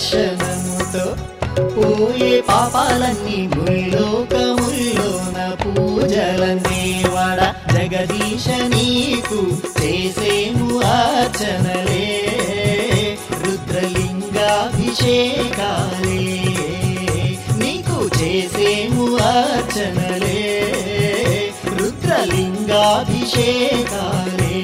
దర్శనముతో పోయే పాపాలన్నీ ముల్లోకముల్లోన పూజలన్నీ వడ జగదీశ నీకు చేసేము అర్చనలే రుద్రలింగాభిషేకాలే నీకు చేసేము అర్చనలే రుద్రలింగాభిషేకాలే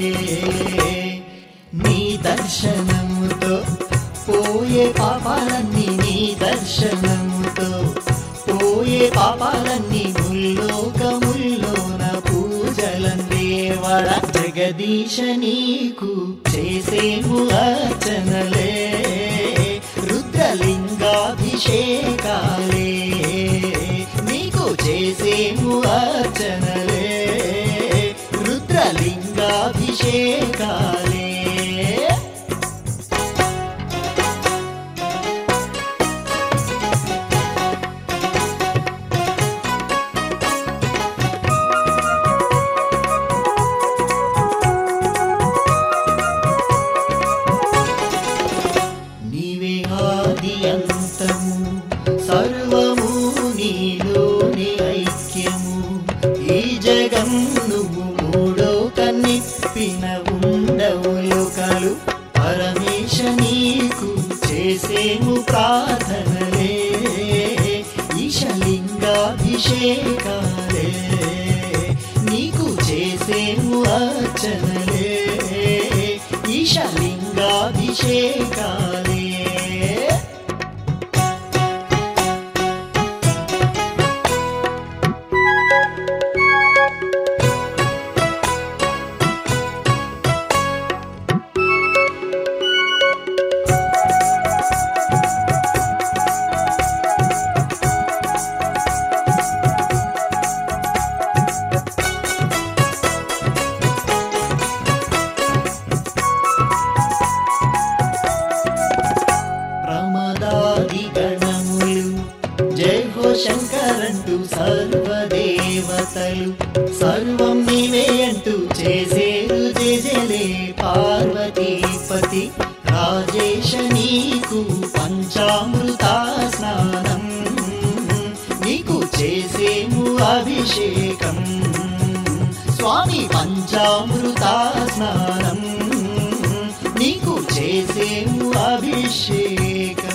నీ దర్శనముతో పోయే పాపాలన్నీ నీ దర్శనముతో పోయే పాపాలన్నీ ముల్లోకముల్లోన పూజలన్నీ వడ జగదీశ నీకు చేసేము అర్చనలే రుద్రలింగాభిషేకాలే నీకు చేసేము అర్చనలే రుద్రలింగాభిషేకాలే నీవే ఆది అంతము సర్వము నీలోని ఐక్యము ఈ జగం నువ్వు మూడో కన్నిప్పిన ఉండవు లోకాలు పరమేశ నీకు చేసేము ప్రార్థనలే ఈశలింగాభిషేకాలే నీకు చేసేము అర్చనలే ఈశలింగాభిషేకాలే ప్రమదాది గణములు జై హో శంకరంటూ సర్వదేవతలు సర్వం నీవే అంటూ చేసేరు జలే పార్వతీపతి రాజేశ నీకు పంచామృత స్నానం నీకు చేసేము అభిషేకం స్వామి పంచామృత స్నానం నీకు చేసేము అభిషేకం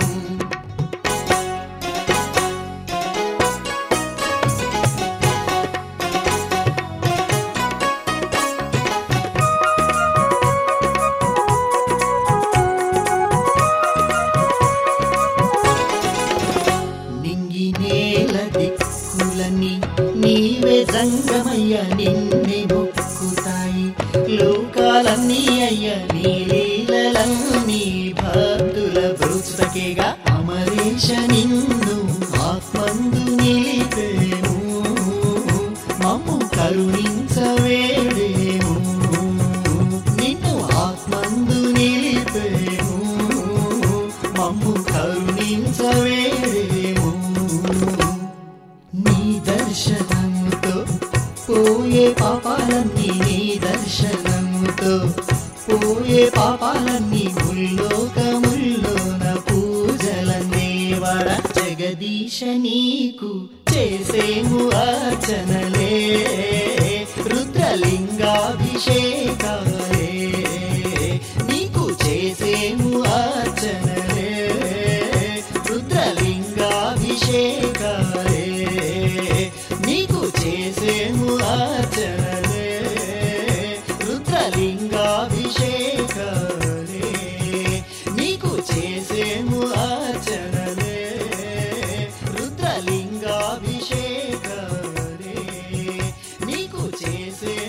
నింగి నేల దిక్కులని నీవే జంగమయ్య నిన్నే మొక్కుతాయి లోకాలన్నీ అయ్య నీ లీలలన్నీ భక్తుల బ్రుతకేగా అమరేశ నిన్ను ఆత్మందు నిలిపేము మమ్ము కరుణించవేడేము నిన్ను ఆత్మందు నిలిపేము మమ్ము కరుణించవేడేము నీ దర్శనముతో పోయే పాపాలన్నీ నీ దర్శనముతో పోయే పాపాలన్నీ ముల్లోకముల్లోన పూజలన్నీ వడ జగదీశ నీకు చేసేము అర్చనలే రుద్రలింగాభిషేకాలే నీకు చేసేము అర్చనలే రుద్రలింగాభిషేకాలే నీకు చేసేము అర్చనలే రుద్రలింగాభిషేకాలే నీకు చేసేము అర్చనలే రుద్రలింగాభిషేకాలే నీకు చేసే